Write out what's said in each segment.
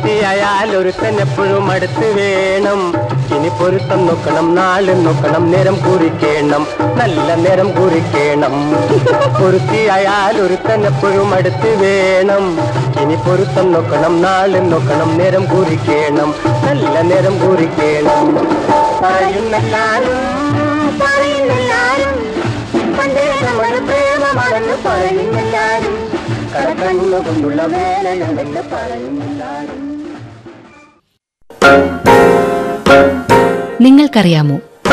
ഒരുത്തിയായാൽ ഒരുത്തൻ എപ്പോഴും അടുത്ത് വേണം ഇനി പൊരുത്തം നോക്കണം നാളെ നോക്കണം നേരം കുറിക്കണം നല്ല നേരം കുറിക്കണം ഒരുത്തിയായാൽ ഒരുത്തൻ എപ്പോഴും അടുത്ത് വേണം ഇനി പൊരുത്തം നോക്കണം നാളെ നോക്കണം നേരം കുറിക്കണം നല്ല നേരം കുറിക്കണം പറയുന്നെല്ലാരും പറയുന്നെല്ലാരും പണ്ടേ നമ്മൾ പ്രേമമാണെന്ന് പറയുന്നെല്ലാരും കടക്കണ്ണു കൊണ്ടുള്ള വേലയാണെന്ന് പറയുന്നെല്ലാരും നിങ്ങൾക്കറിയാമോ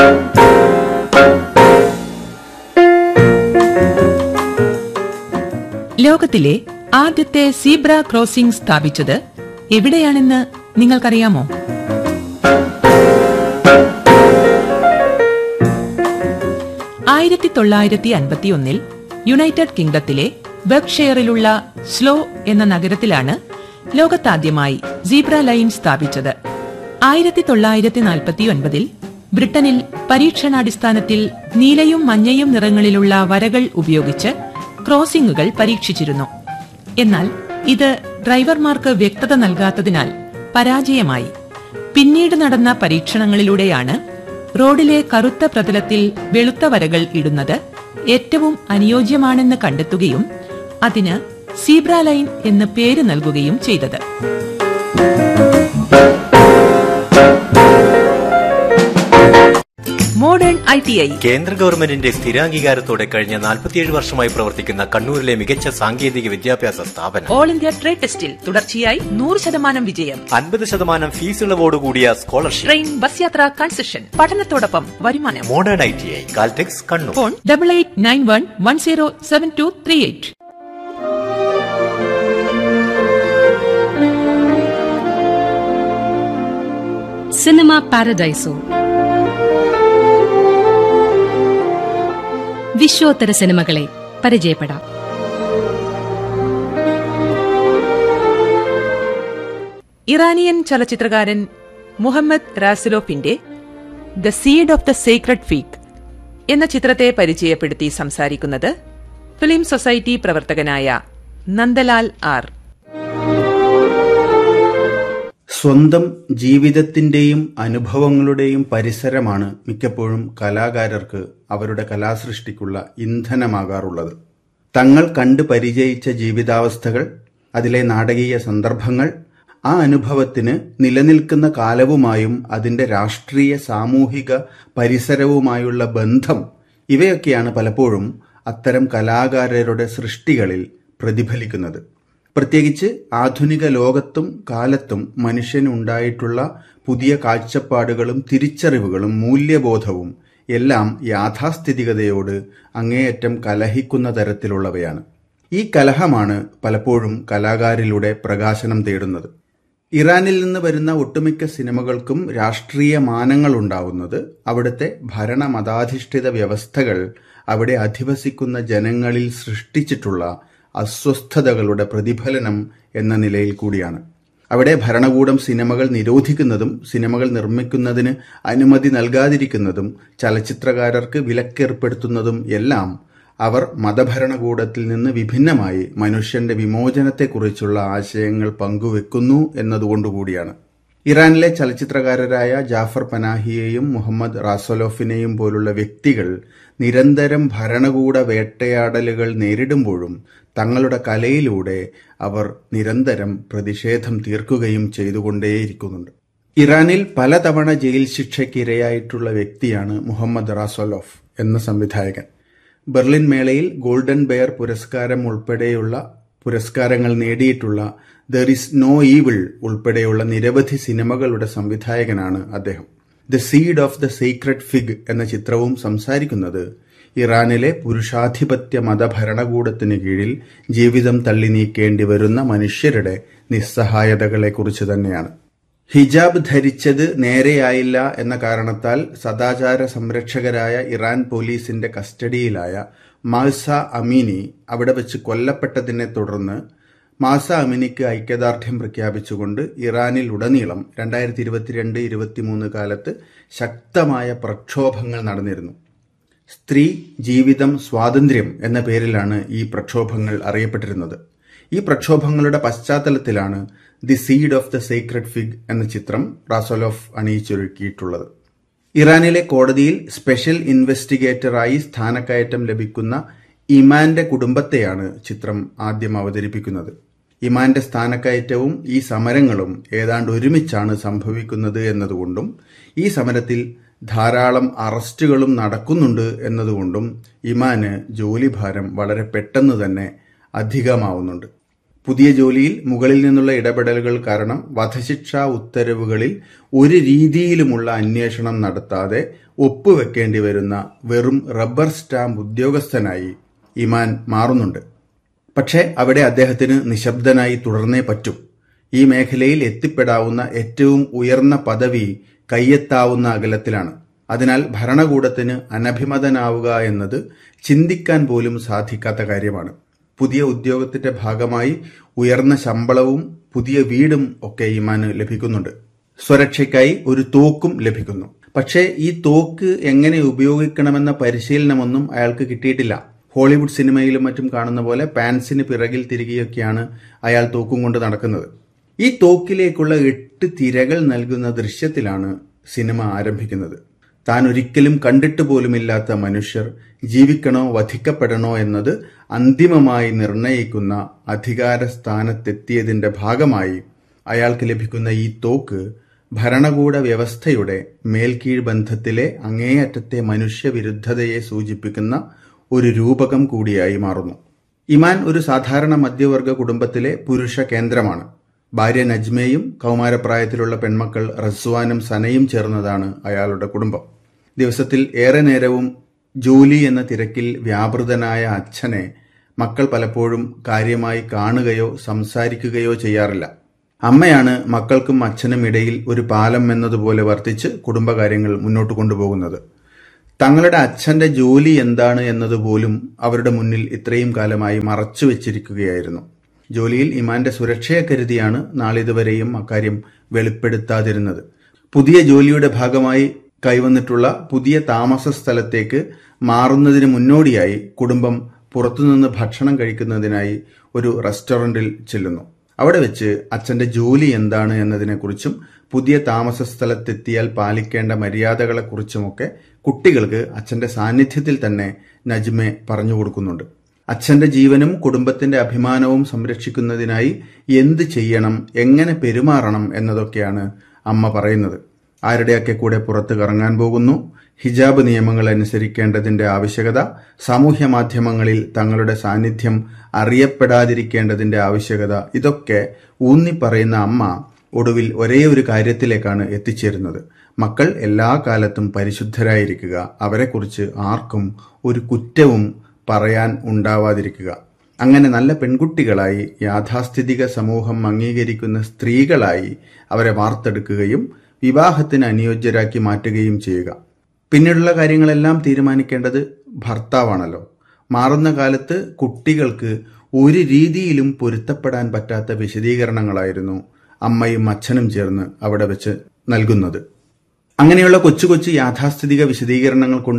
ലോകത്തിലെ ആദ്യത്തെ സീബ്ര ക്രോസിംഗ് സ്ഥാപിച്ചത് എവിടെയാണെന്ന് നിങ്ങൾക്കറിയാമോ ആയിരത്തി തൊള്ളായിരത്തി അൻപത്തിയൊന്നിൽ യുണൈറ്റഡ് കിങ്ഡത്തിലെ ബർക്ക്ഷയറിലുള്ള സ്ലോ എന്ന നഗരത്തിലാണ് ലോകത്താദ്യമായി സീബ്ര ലൈൻ സ്ഥാപിച്ചത് ആയിരത്തി തൊള്ളായിരത്തി നാൽപ്പത്തിയൊൻപതിൽ ബ്രിട്ടനിൽ പരീക്ഷണാടിസ്ഥാനത്തിൽ നീലയും മഞ്ഞയും നിറങ്ങളിലുള്ള വരകൾ ഉപയോഗിച്ച് ക്രോസിംഗുകൾ പരീക്ഷിച്ചിരുന്നു എന്നാൽ ഇത് ഡ്രൈവർമാർക്ക് വ്യക്തത നൽകാത്തതിനാൽ പരാജയമായി പിന്നീട് നടന്ന പരീക്ഷണങ്ങളിലൂടെയാണ് റോഡിലെ കറുത്ത പ്രതലത്തിൽ വെളുത്ത വരകൾ ഇടുന്നത് ഏറ്റവും അനുയോജ്യമാണെന്ന് കണ്ടെത്തുകയും അതിന് സീബ്ര ലൈൻ എന്ന് പേര് നൽകുകയും ചെയ്തത് മോഡേൺ ഐ ടി ഐ കേന്ദ്ര ഗവൺമെന്റിന്റെ സ്ഥിരാംഗീകാരത്തോടെ കഴിഞ്ഞ 47 വർഷമായി പ്രവർത്തിക്കുന്ന കണ്ണൂരിലെ മികച്ച സാങ്കേതിക വിദ്യാഭ്യാസ സ്ഥാപനം ഓൾ ഇന്ത്യ ട്രേഡ് ടെസ്റ്റിൽ തുടർച്ചയായി നൂറ് ശതമാനം വിജയം അൻപത് ശതമാനം ഫീസ് ഇളവോടുകൂടിയ സ്കോളർഷിപ്പ് ട്രെയിൻ ബസ് യാത്ര കൺസെഷൻ പഠനത്തോടൊപ്പം വരുമാനം modern I T I Caltex Kannur phone double eight nine one one zero seven two three eight cinema Paradiso വിശ്വോത്തര സിനിമകളെ പരിചയപ്പെടാം ഇറാനിയൻ ചലച്ചിത്രകാരൻ മുഹമ്മദ് റാസിലോഫിന്റെ the seed of the secret fig എന്ന ചിത്രത്തെ പരിചയപ്പെടുത്തി സംസാരിക്കുന്നത് ഫിലിം സൊസൈറ്റി പ്രവർത്തകനായ നന്ദലാൽ ആർ സ്വന്തം ജീവിതത്തിന്റെയും അനുഭവങ്ങളുടെയും പരിസരമാണ് മിക്കപ്പോഴും കലാകാരർക്ക് അവരുടെ കലാസൃഷ്ടിക്കുള്ള ഇന്ധനമാകാറുള്ളത് തങ്ങൾ കണ്ടു പരിചയിച്ച ജീവിതാവസ്ഥകൾ അതിലെ നാടകീയ സന്ദർഭങ്ങൾ ആ അനുഭവത്തിന് നിലനിൽക്കുന്ന കാലവുമായും അതിന്റെ രാഷ്ട്രീയ സാമൂഹിക പരിസരവുമായുള്ള ബന്ധം ഇവയൊക്കെയാണ് പലപ്പോഴും അത്തരം കലാകാരരുടെ സൃഷ്ടികളിൽ പ്രതിഫലിക്കുന്നത് പ്രത്യേകിച്ച് ആധുനിക ലോകത്തും കാലത്തും മനുഷ്യനുണ്ടായിട്ടുള്ള പുതിയ കാഴ്ചപ്പാടുകളും തിരിച്ചറിവുകളും മൂല്യബോധവും എല്ലാം യാഥാസ്ഥിതികതയോട് അങ്ങേയറ്റം കലഹിക്കുന്ന തരത്തിലുള്ളവയാണ് ഈ കലഹമാണ് പലപ്പോഴും കലാകാരിലൂടെ പ്രകാശനം തേടുന്നത് ഇറാനിൽ നിന്ന് വരുന്ന ഒട്ടുമിക്ക സിനിമകൾക്കും രാഷ്ട്രീയ മാനങ്ങൾ ഉണ്ടാവുന്നത് അവിടുത്തെ ഭരണമതാധിഷ്ഠിത വ്യവസ്ഥകൾ അവിടെ അധിവസിക്കുന്ന ജനങ്ങളിൽ സൃഷ്ടിച്ചിട്ടുള്ള അസ്വസ്ഥതകളുടെ പ്രതിഫലനം എന്ന നിലയിൽ കൂടിയാണ് അവിടെ ഭരണകൂടം സിനിമകൾ നിരോധിക്കുന്നതും സിനിമകൾ നിർമ്മിക്കുന്നതിന് അനുമതി നൽകാതിരിക്കുന്നതും ചലച്ചിത്രകാരർക്ക് വിലക്കേർപ്പെടുത്തുന്നതും എല്ലാം അവർ മതഭരണകൂടത്തിൽ നിന്ന് വിഭിന്നമായി മനുഷ്യന്റെ വിമോചനത്തെക്കുറിച്ചുള്ള ആശയങ്ങൾ പങ്കുവെക്കുന്നു എന്നതുകൊണ്ടുകൂടിയാണ് ഇറാനിലെ ചലച്ചിത്രകാരരായ ജാഫർ പനാഹിയെയും മുഹമ്മദ് റാസോലോഫിനെയും പോലുള്ള വ്യക്തികൾ നിരന്തരം ഭരണകൂട വേട്ടയാടലുകൾ നേരിടുമ്പോഴും തങ്ങളുടെ കലയിലൂടെ അവർ നിരന്തരം പ്രതിഷേധം തീർക്കുകയും ചെയ്തുകൊണ്ടേയിരിക്കുന്നുണ്ട് ഇറാനിൽ പലതവണ ജയിൽ ശിക്ഷയ്ക്ക് ഇരയായിട്ടുള്ള വ്യക്തിയാണ് മുഹമ്മദ് റാസോലോഫ് എന്ന സംവിധായകൻ ബെർലിൻ മേളയിൽ ഗോൾഡൻ ബെയർ പുരസ്കാരം ഉൾപ്പെടെയുള്ള പുരസ്കാരങ്ങൾ നേടിയിട്ടുള്ള ദർ ഇസ് നോ ഈവിൾ ഉൾപ്പെടെയുള്ള നിരവധി സിനിമകളുടെ സംവിധായകനാണ് അദ്ദേഹം the seed of the secret fig എന്ന ചിത്രവും സംസാരിക്കുന്നത് ഇറാനിലെ പുരുഷാധിപത്യ മതഭരണകൂടത്തിന് കീഴിൽ ജീവിതം തള്ളി നീക്കേണ്ടി വരുന്ന മനുഷ്യരുടെ നിസ്സഹായതകളെക്കുറിച്ച് തന്നെയാണ് ഹിജാബ് ധരിച്ചത് നേരെയായില്ല എന്ന കാരണത്താൽ സദാചാര സംരക്ഷകരായ ഇറാൻ പോലീസിന്റെ കസ്റ്റഡിയിലായ മാസ അമീനി അവിടെ വെച്ച് കൊല്ലപ്പെട്ടതിനെ തുടർന്ന് മാസ അമിനിക്ക് ഐക്യദാർഢ്യം പ്രഖ്യാപിച്ചുകൊണ്ട് ഇറാനിൽ ഉടനീളം രണ്ടായിരത്തി ഇരുപത്തിരണ്ട് ഇരുപത്തിമൂന്ന് കാലത്ത് ശക്തമായ പ്രക്ഷോഭങ്ങൾ നടന്നിരുന്നു സ്ത്രീ ജീവിതം സ്വാതന്ത്ര്യം എന്ന പേരിലാണ് ഈ പ്രക്ഷോഭങ്ങൾ അറിയപ്പെട്ടിരുന്നത് ഈ പ്രക്ഷോഭങ്ങളുടെ പശ്ചാത്തലത്തിലാണ് the seed of the secret fig എന്ന ചിത്രം റാസോലോഫ് അണിയിച്ചൊരുക്കിയിട്ടുള്ളത് ഇറാനിലെ കോടതിയിൽ സ്പെഷ്യൽ ഇൻവെസ്റ്റിഗേറ്ററായി സ്ഥാനക്കയറ്റം ലഭിക്കുന്ന ഇമാന്റെ കുടുംബത്തെയാണ് ചിത്രം ആദ്യം അവതരിപ്പിക്കുന്നത് ഇമാന്റെ സ്ഥാനക്കയറ്റവും ഈ സമരങ്ങളും ഏതാണ്ട് ഒരുമിച്ചാണ് സംഭവിക്കുന്നത് എന്നതുകൊണ്ടും ഈ സമരത്തിൽ ധാരാളം അറസ്റ്റുകളും നടക്കുന്നുണ്ട് എന്നതുകൊണ്ടും ഇമാന് ജോലിഭാരം വളരെ പെട്ടെന്ന് തന്നെ അധികമാവുന്നുണ്ട് പുതിയ ജോലിയിൽ മുകളിൽ നിന്നുള്ള ഇടപെടലുകൾ കാരണം വധശിക്ഷാ ഉത്തരവുകളിൽ ഒരു രീതിയിലുമുള്ള അന്വേഷണം നടത്താതെ ഒപ്പുവെക്കേണ്ടി വരുന്ന വെറും റബ്ബർ സ്റ്റാമ്പ് ഉദ്യോഗസ്ഥനായി ഇമാൻ മാറുന്നുണ്ട് പക്ഷേ അവിടെ അദ്ദേഹത്തിന് നിശബ്ദനായി തുടർന്നേ പറ്റൂ ഈ മേഖലയിൽ എത്തിപ്പെടാവുന്ന ഏറ്റവും ഉയർന്ന പദവി കയ്യെത്താവുന്ന അകലത്തിലാണ് അതിനാൽ ഭരണകൂടത്തിന് അനഭിമതനാവുക എന്നത് ചിന്തിക്കാൻ പോലും സാധിക്കാത്ത കാര്യമാണ് പുതിയ ഉദ്യോഗത്തിന്റെ ഭാഗമായി ഉയർന്ന ശമ്പളവും പുതിയ വീടും ഒക്കെ ഇമാന് ലഭിക്കുന്നുണ്ട് സ്വരക്ഷയ്ക്കായി ഒരു തോക്കും ലഭിക്കുന്നു പക്ഷേ ഈ തോക്ക് എങ്ങനെ ഉപയോഗിക്കണമെന്ന പരിശീലനമൊന്നും അയാൾക്ക് കിട്ടിയിട്ടില്ല ഹോളിവുഡ് സിനിമയിലും മറ്റും കാണുന്ന പോലെ പാൻസിന് പിറകിൽ തിരികെയൊക്കെയാണ് അയാൾ തോക്കും കൊണ്ട് നടക്കുന്നത് ഈ തോക്കിലേക്കുള്ള എട്ട് തിരകൾ നൽകുന്ന ദൃശ്യത്തിലാണ് സിനിമ ആരംഭിക്കുന്നത് താൻ ഒരിക്കലും കണ്ടിട്ട് പോലുമില്ലാത്ത മനുഷ്യർ ജീവിക്കണോ വധിക്കപ്പെടണോ എന്നത് അന്തിമമായി നിർണയിക്കുന്ന അധികാര സ്ഥാനത്തെത്തിയതിന്റെ ഭാഗമായി അയാൾക്ക് ലഭിക്കുന്ന ഈ തോക്ക് ഭരണകൂട വ്യവസ്ഥയുടെ മേൽക്കീഴ് ബന്ധത്തിലെ അങ്ങേയറ്റത്തെ മനുഷ്യവിരുദ്ധതയെ സൂചിപ്പിക്കുന്ന ഒരു രൂപകം കൂടിയായി മാറുന്നു ഇമാൻ ഒരു സാധാരണ മധ്യവർഗ കുടുംബത്തിലെ പുരുഷ കേന്ദ്രമാണ് ഭാര്യ നജ്മയും കൗമാരപ്രായത്തിലുള്ള പെൺമക്കൾ റസ്വാനും സനയും ചേർന്നതാണ് അയാളുടെ കുടുംബം ദിവസത്തിൽ ഏറെ നേരവും ജോലി എന്ന തിരക്കിൽ വ്യാപൃതനായ അച്ഛനെ മക്കൾ പലപ്പോഴും കാര്യമായി കാണുകയോ സംസാരിക്കുകയോ ചെയ്യാറില്ല അമ്മയാണ് മക്കൾക്കും അച്ഛനും ഇടയിൽ ഒരു പാലം എന്നതുപോലെ വർത്തിച്ച് കുടുംബകാര്യങ്ങൾ മുന്നോട്ട് കൊണ്ടുപോകുന്നത് തങ്ങളുടെ അച്ഛന്റെ ജോലി എന്താണ് എന്നതുപോലും അവരുടെ മുന്നിൽ ഇത്രയും കാലമായി മറച്ചു വെച്ചിരിക്കുകയായിരുന്നു ജോലിയിൽ ഇമാന്റെ സുരക്ഷയെ കരുതിയാണ് നാളിതുവരെയും അക്കാര്യം വെളിപ്പെടുത്താതിരുന്നത് പുതിയ ജോലിയുടെ ഭാഗമായി കൈവന്നിട്ടുള്ള പുതിയ താമസ സ്ഥലത്തേക്ക് മാറുന്നതിന് മുന്നോടിയായി കുടുംബം പുറത്തുനിന്ന് ഭക്ഷണം കഴിക്കുന്നതിനായി ഒരു റെസ്റ്റോറന്റിൽ ചെല്ലുന്നു അവിടെ വെച്ച് അച്ഛന്റെ ജോലി എന്താണ് എന്നതിനെക്കുറിച്ചും പുതിയ താമസ സ്ഥലത്തെത്തിയാൽ പാലിക്കേണ്ട മര്യാദകളെക്കുറിച്ചുമൊക്കെ കുട്ടികൾക്ക് അച്ഛന്റെ സാന്നിധ്യത്തിൽ തന്നെ നജ്മെ പറഞ്ഞു കൊടുക്കുന്നുണ്ട് അച്ഛന്റെ ജീവനും കുടുംബത്തിന്റെ അഭിമാനവും സംരക്ഷിക്കുന്നതിനായി എന്ത് ചെയ്യണം എങ്ങനെ പെരുമാറണം എന്നതൊക്കെയാണ് അമ്മ പറയുന്നത് ആരുടെയൊക്കെ കൂടെ പുറത്ത് കറങ്ങാൻ പോകുന്നു ഹിജാബ് നിയമങ്ങൾ അനുസരിക്കേണ്ടതിന്റെ ആവശ്യകത സാമൂഹ്യ മാധ്യമങ്ങളിൽ തങ്ങളുടെ സാന്നിധ്യം അറിയപ്പെടാതിരിക്കേണ്ടതിന്റെ ആവശ്യകത ഇതൊക്കെ ഊന്നിപ്പറയുന്ന അമ്മ ഒടുവിൽ ഒരേ ഒരു കാര്യത്തിലേക്കാണ് എത്തിച്ചേരുന്നത് മക്കൾ എല്ലാ കാലത്തും പരിശുദ്ധരായിരിക്കുക അവരെക്കുറിച്ച് ആർക്കും ഒരു കുറ്റവും പറയാൻ ഉണ്ടാവാതിരിക്കുക അങ്ങനെ നല്ല പെൺകുട്ടികളായി യാഥാസ്ഥിതിക സമൂഹം അംഗീകരിക്കുന്ന സ്ത്രീകളായി അവരെ വാർത്തെടുക്കുകയും വിവാഹത്തിന് അനുയോജ്യരാക്കി മാറ്റുകയും ചെയ്യുക പിന്നീടുള്ള കാര്യങ്ങളെല്ലാം തീരുമാനിക്കേണ്ടത് ഭർത്താവാണല്ലോ മാറുന്ന കാലത്ത് കുട്ടികൾക്ക് ഒരു രീതിയിലും പൊരുത്തപ്പെടാൻ പറ്റാത്ത വിശദീകരണങ്ങളായിരുന്നു അമ്മയും അച്ഛനും ചേർന്ന് അവിടെ വെച്ച് നൽകുന്നത് അങ്ങനെയുള്ള കൊച്ചു കൊച്ചു യാഥാസ്ഥിതിക വിശദീകരണങ്ങൾ കൊണ്ട്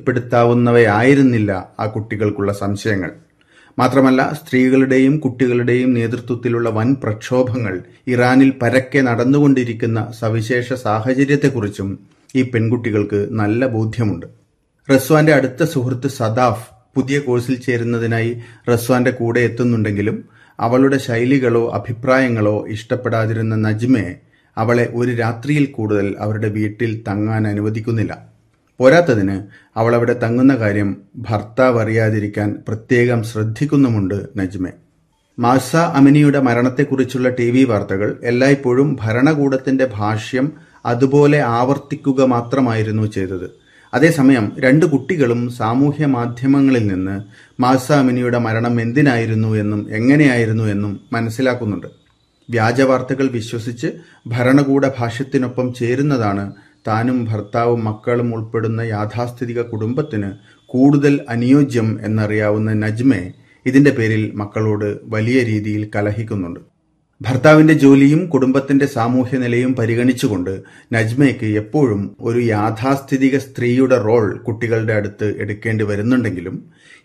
തൃപ്തിപ്പെടുത്താവുന്നവയായിരുന്നില്ല ആ കുട്ടികൾക്കുള്ള സംശയങ്ങൾ മാത്രമല്ല സ്ത്രീകളുടെയും കുട്ടികളുടെയും നേതൃത്വത്തിലുള്ള വൻ പ്രക്ഷോഭങ്ങൾ ഇറാനിൽ പരക്കെ നടന്നുകൊണ്ടിരിക്കുന്ന സവിശേഷ സാഹചര്യത്തെക്കുറിച്ചും ഈ പെൺകുട്ടികൾക്ക് നല്ല ബോധ്യമുണ്ട് റസ്വാന്റെ അടുത്ത സുഹൃത്ത് സദാഫ് പുതിയ കോഴ്സിൽ ചേരുന്നതിനായി റസ്വാന്റെ കൂടെ എത്തുന്നുണ്ടെങ്കിലും അവളുടെ ശൈലികളോ അഭിപ്രായങ്ങളോ ഇഷ്ടപ്പെടാതിരുന്ന നജ്മെ അവളെ ഒരു രാത്രിയിൽ കൂടുതൽ അവരുടെ വീട്ടിൽ തങ്ങാൻ അനുവദിക്കുന്നില്ല പോരാത്തതിന് അവൾ അവിടെ തങ്ങുന്ന കാര്യം ഭർത്താവ് അറിയാതിരിക്കാൻ പ്രത്യേകം ശ്രദ്ധിക്കുന്നുമുണ്ട് നജ്മെ മാസ അമിനിയുടെ മരണത്തെക്കുറിച്ചുള്ള ടി വി വാർത്തകൾ എല്ലായ്പ്പോഴും ഭരണകൂടത്തിന്റെ ഭാഷ്യം അതുപോലെ ആവർത്തിക്കുക മാത്രമായിരുന്നു ചെയ്തത് അതേസമയം രണ്ട് കുട്ടികളും സാമൂഹ്യ മാധ്യമങ്ങളിൽ നിന്ന് മാസ അമിനിയുടെ മരണം എന്തിനായിരുന്നു എന്നും എങ്ങനെയായിരുന്നു എന്നും മനസ്സിലാക്കുന്നുണ്ട് വ്യാജ വാർത്തകൾ വിശ്വസിച്ച് ഭരണകൂട ഭാഷ്യത്തിനൊപ്പം ചേരുന്നതാണ് താനും ഭർത്താവും മക്കളും ഉൾപ്പെടുന്ന യാഥാസ്ഥിതിക കുടുംബത്തിന് കൂടുതൽ അനുയോജ്യം എന്നറിയാവുന്ന നജ്മെ ഇതിന്റെ പേരിൽ മക്കളോട് വലിയ രീതിയിൽ കലഹിക്കുന്നുണ്ട് ഭർത്താവിന്റെ ജോലിയും കുടുംബത്തിന്റെ സാമൂഹ്യ നിലയും പരിഗണിച്ചുകൊണ്ട് നജ്മയ്ക്ക് എപ്പോഴും ഒരു യാഥാസ്ഥിതിക സ്ത്രീയുടെ റോൾ കുട്ടികളുടെ അടുത്ത് എടുക്കേണ്ടി വരുന്നുണ്ടെങ്കിലും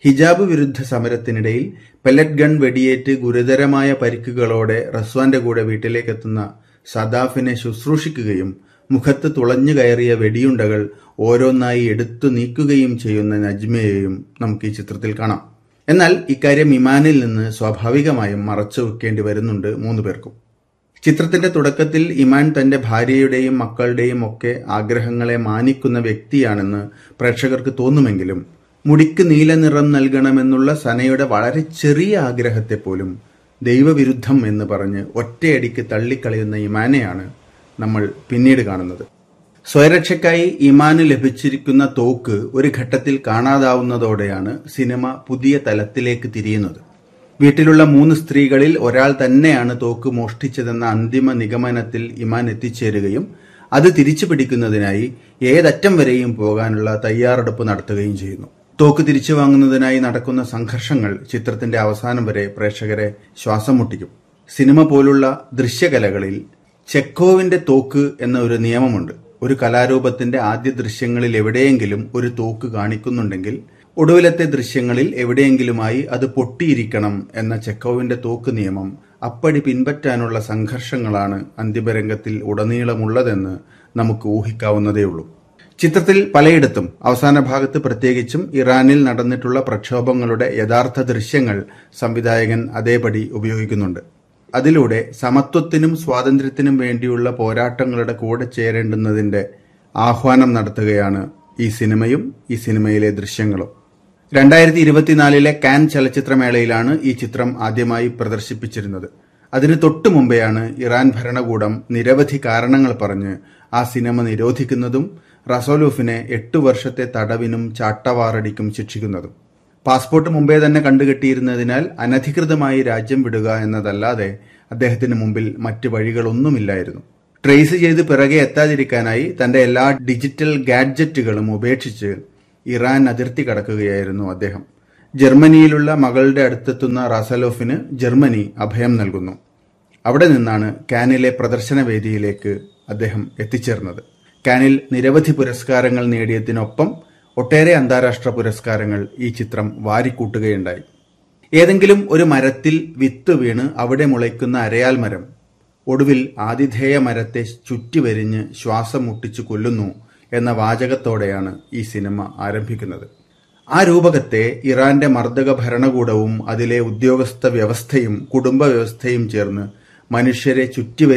ഹിജാബ് വിരുദ്ധ സമരത്തിനിടയിൽ പെല്ലറ്റ് ഗൺ വെടിയേറ്റ് ഗുരുതരമായ പരിക്കുകളോടെ റസ്വാന്റെ കൂടെ വീട്ടിലേക്കെത്തുന്ന സദാഫിനെ ശുശ്രൂഷിക്കുകയും മുഖത്ത് തുളഞ്ഞു കയറിയ വെടിയുണ്ടകൾ ഓരോന്നായി എടുത്തു നീക്കുകയും ചെയ്യുന്ന നജ്മയെയും നമുക്ക് ഈ ചിത്രത്തിൽ കാണാം എന്നാൽ ഇക്കാര്യം ഇമാനിൽ നിന്ന് സ്വാഭാവികമായും മറച്ചു വെക്കേണ്ടി വരുന്നുണ്ട് മൂന്നു പേർക്കും ചിത്രത്തിന്റെ തുടക്കത്തിൽ ഇമാൻ തന്റെ ഭാര്യയുടെയും മക്കളുടെയും ഒക്കെ ആഗ്രഹങ്ങളെ മാനിക്കുന്ന വ്യക്തിയാണെന്ന് പ്രേക്ഷകർക്ക് തോന്നുമെങ്കിലും മുടിക്ക് നീല നിറം നൽകണമെന്നുള്ള സനയുടെ വളരെ ചെറിയ ആഗ്രഹത്തെ പോലും ദൈവവിരുദ്ധം എന്ന് പറഞ്ഞ് ഒറ്റയടിക്ക് തള്ളിക്കളയുന്ന ഇമാനെയാണ് നമ്മൾ പിന്നീട് കാണുന്നത് സ്വയരക്ഷയ്ക്കായി ഇമാന് ലഭിച്ചിരിക്കുന്ന തോക്ക് ഒരു ഘട്ടത്തിൽ കാണാതാവുന്നതോടെയാണ് സിനിമ പുതിയ തലത്തിലേക്ക് തിരിയുന്നത് വീട്ടിലുള്ള മൂന്ന് സ്ത്രീകളിൽ ഒരാൾ തന്നെയാണ് തോക്ക് മോഷ്ടിച്ചതെന്ന അന്തിമ നിഗമനത്തിൽ ഇമാൻ എത്തിച്ചേരുകയും അത് തിരിച്ചു പിടിക്കുന്നതിനായി ഏതറ്റം വരെയും പോകാനുള്ള തയ്യാറെടുപ്പ് നടത്തുകയും ചെയ്യുന്നു തോക്ക് തിരിച്ചു വാങ്ങുന്നതിനായി നടക്കുന്ന സംഘർഷങ്ങൾ ചിത്രത്തിന്റെ അവസാനം വരെ പ്രേക്ഷകരെ ശ്വാസം മുട്ടിക്കും സിനിമ പോലുള്ള ദൃശ്യകലകളിൽ ചെക്കോവിന്റെ തോക്ക് എന്ന ഒരു നിയമമുണ്ട് ഒരു കലാരൂപത്തിന്റെ ആദ്യ ദൃശ്യങ്ങളിൽ എവിടെയെങ്കിലും ഒരു തോക്ക് കാണിക്കുന്നുണ്ടെങ്കിൽ ഒടുവിലത്തെ ദൃശ്യങ്ങളിൽ എവിടെയെങ്കിലുമായി അത് പൊട്ടിയിരിക്കണം എന്ന ചെക്കോവിന്റെ തോക്ക് നിയമം അപ്പടി പിൻപറ്റാനുള്ള സംഘർഷങ്ങളാണ് അന്തിമരംഗത്തിൽ ഉടനീളമുള്ളതെന്ന് നമുക്ക് ഊഹിക്കാവുന്നതേയുള്ളൂ ചിത്രത്തിൽ പലയിടത്തും അവസാന ഭാഗത്ത് പ്രത്യേകിച്ചും ഇറാനിൽ നടന്നിട്ടുള്ള പ്രക്ഷോഭങ്ങളുടെ യഥാർത്ഥ ദൃശ്യങ്ങൾ സംവിധായകൻ അതേപടി ഉപയോഗിക്കുന്നുണ്ട് അതിലൂടെ സമത്വത്തിനും സ്വാതന്ത്ര്യത്തിനും വേണ്ടിയുള്ള പോരാട്ടങ്ങളുടെ കൂടെ ചേരേണ്ടുന്നതിന്റെ ആഹ്വാനം നടത്തുകയാണ് ഈ സിനിമയും ഈ സിനിമയിലെ ദൃശ്യങ്ങളും രണ്ടായിരത്തി ഇരുപത്തിനാലിലെ കാൻ ചലച്ചിത്രമേളയിലാണ് ഈ ചിത്രം ആദ്യമായി പ്രദർശിപ്പിച്ചിരുന്നത് അതിന് തൊട്ടു മുമ്പെയാണ് ഇറാൻ ഭരണകൂടം നിരവധി കാരണങ്ങൾ പറഞ്ഞ് ആ സിനിമ നിരോധിക്കുന്നതും റസോലൂഫിനെ എട്ടു വർഷത്തെ തടവിനും ചാട്ടവാറടിക്കും ശിക്ഷിക്കുന്നതും പാസ്പോർട്ട് മുമ്പേ തന്നെ കണ്ടുകെട്ടിയിരുന്നതിനാൽ അനധികൃതമായി രാജ്യം വിടുക എന്നതല്ലാതെ അദ്ദേഹത്തിന് മുമ്പിൽ മറ്റ് വഴികളൊന്നുമില്ലായിരുന്നു ട്രേസ് ചെയ്ത് പിറകെ എത്താതിരിക്കാനായി തന്റെ എല്ലാ ഡിജിറ്റൽ ഗാഡ്ജറ്റുകളും ഉപേക്ഷിച്ച് ഇറാൻ അതിർത്തി കടക്കുകയായിരുന്നു അദ്ദേഹം ജർമ്മനിയിലുള്ള മകളുടെ അടുത്തെത്തുന്ന റാസലോഫിന് ജർമ്മനി അഭയം നൽകുന്നു അവിടെ നിന്നാണ് കാനിലെ പ്രദർശന വേദിയിലേക്ക് അദ്ദേഹം എത്തിച്ചേർന്നത് കാനിൽ നിരവധി പുരസ്കാരങ്ങൾ നേടിയതിനൊപ്പം ഒട്ടേറെ അന്താരാഷ്ട്ര പുരസ്കാരങ്ങൾ ഈ ചിത്രം വാരിക്കൂട്ടുകയുണ്ടായി ഏതെങ്കിലും ഒരു മരത്തിൽ വിത്ത് വീണ് അവിടെ മുളയ്ക്കുന്ന അരയാൽ മരം ഒടുവിൽ ആതിഥേയ മരത്തെ ചുറ്റിവരിഞ്ഞ് ശ്വാസം മുട്ടിച്ചു കൊല്ലുന്നു എന്ന വാചകത്തോടെയാണ് ഈ സിനിമ ആരംഭിക്കുന്നത് ആ രൂപകത്തെ ഇറാന്റെ മർദ്ദക ഭരണകൂടവും അതിലെ ഉദ്യോഗസ്ഥ വ്യവസ്ഥയും കുടുംബ വ്യവസ്ഥയും ചേർന്ന് മനുഷ്യരെ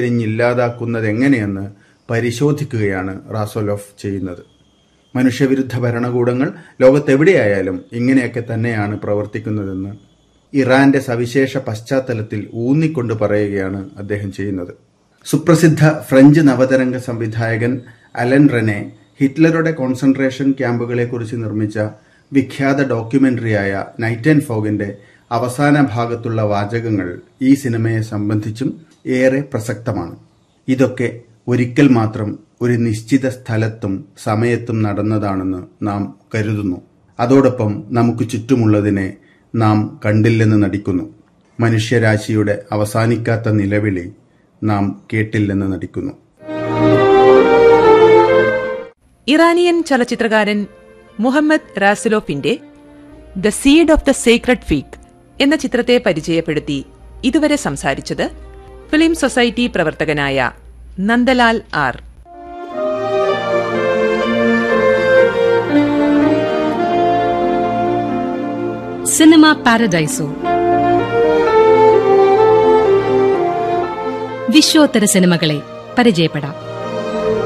ചുറ്റിവരിഞ്ഞില്ലാതാക്കുന്നതെങ്ങനെയെന്ന് പരിശോധിക്കുകയാണ് റാസോലോഫ് ചെയ്യുന്നത് മനുഷ്യവിരുദ്ധ ഭരണകൂടങ്ങൾ ലോകത്തെവിടെയായാലും ഇങ്ങനെയൊക്കെ തന്നെയാണ് പ്രവർത്തിക്കുന്നതെന്ന് ഇറാന്റെ സവിശേഷ പശ്ചാത്തലത്തിൽ ഊന്നിക്കൊണ്ട് പറയുകയാണ് അദ്ദേഹം ചെയ്യുന്നത് സുപ്രസിദ്ധ ഫ്രഞ്ച് നവതരംഗ സംവിധായകൻ അലൻ റെനെ ഹിറ്റ്ലറുടെ കോൺസെൻട്രേഷൻ ക്യാമ്പുകളെക്കുറിച്ച് നിർമ്മിച്ച വിഖ്യാത ഡോക്യുമെന്ററിയായ നൈറ്റ് ആൻഡ് ഫോഗിന്റെ അവസാന ഭാഗത്തുള്ള വാചകങ്ങൾ ഈ സിനിമയെ സംബന്ധിച്ചും ഏറെ പ്രസക്തമാണ് ഇതൊക്കെ ഒരിക്കൽ മാത്രം ഒരു നിശ്ചിത സ്ഥലത്തും സമയത്തും നടന്നതാണെന്ന് നാം കരുതുന്നു അതോടൊപ്പം നമുക്ക് ചുറ്റുമുള്ളതിനെ നാം കണ്ടില്ലെന്ന് നടിക്കുന്നു മനുഷ്യരാശിയുടെ അവസാനിക്കാത്ത നിലവിളി നാം കേട്ടില്ലെന്ന് നടിക്കുന്നു ഇറാനിയൻ ചലച്ചിത്രകാരൻ മുഹമ്മദ് റാസിലോഫിന്റെ the seed of the secret fig എന്ന ചിത്രത്തെ പരിചയപ്പെടുത്തി ഇതുവരെ സംസാരിച്ചത് ഫിലിം സൊസൈറ്റി പ്രവർത്തകനായ നന്ദലാൽ ആർ സിനിമ പാരഡൈസോ വിശ്വോത്തര സിനിമകളെ പരിചയപ്പെടാം